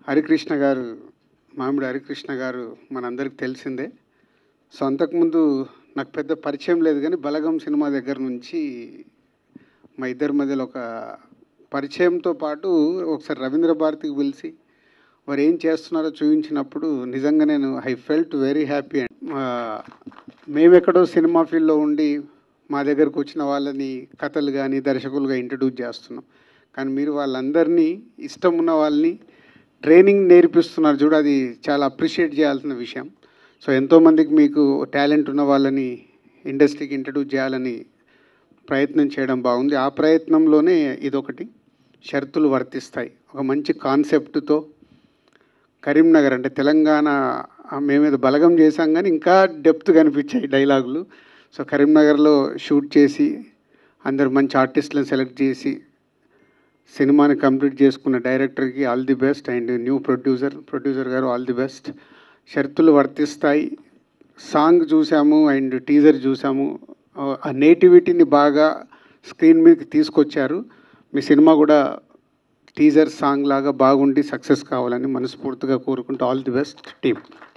హరికృష్ణ గారు మామిడి హరికృష్ణ గారు మనందరికి తెలిసిందే సో అంతకుముందు నాకు పెద్ద పరిచయం లేదు కానీ బలగం సినిమా దగ్గర నుంచి మా ఇద్దరి మధ్యలో ఒక పరిచయంతో పాటు ఒకసారి రవీంద్ర భారతికి పిలిచి వారు ఏం చేస్తున్నారో చూపించినప్పుడు నిజంగా నేను I felt very happy and మేమెక్కడో సినిమా ఫీల్డ్లో ఉండి మా దగ్గరకు వచ్చిన వాళ్ళని కథలు కానీ దర్శకులుగా ఇంట్రడ్యూస్ చేస్తున్నాం కానీ మీరు వాళ్ళందరినీ ఇష్టం ఉన్న వాళ్ళని ట్రైనింగ్ నేర్పిస్తున్నారు చూడు అది చాలా అప్రిషియేట్ చేయాల్సిన విషయం సో ఎంతోమందికి మీకు టాలెంట్ ఉన్న వాళ్ళని ఇండస్ట్రీకి ఇంట్రడ్యూస్ చేయాలని ప్రయత్నం చేయడం బాగుంది ఆ ప్రయత్నంలోనే ఇదొకటి షరతులు వర్తిస్తాయి ఒక మంచి కాన్సెప్ట్తో కరీంనగర్ అంటే తెలంగాణ ఆ, మేమేదో బలగం చేశాం కానీ ఇంకా డెప్త్ కనిపించాయి డైలాగులు సో కరీంనగర్లో షూట్ చేసి అందరు మంచి ఆర్టిస్టులను సెలెక్ట్ చేసి సినిమాని కంప్లీట్ చేసుకున్న డైరెక్టర్కి all the best and new producer producer గారు ఆల్ ది బెస్ట్ షరతులు వర్తిస్తాయి సాంగ్ చూసాము అండ్ టీజర్ చూసాము ఆ నేటివిటీని బాగా స్క్రీన్ మీదకి తీసుకొచ్చారు మీ సినిమా కూడా టీజర్ సాంగ్ లాగా బాగుండి సక్సెస్ కావాలని మనస్ఫూర్తిగా కోరుకుంటూ ఆల్ ది బెస్ట్ టీమ్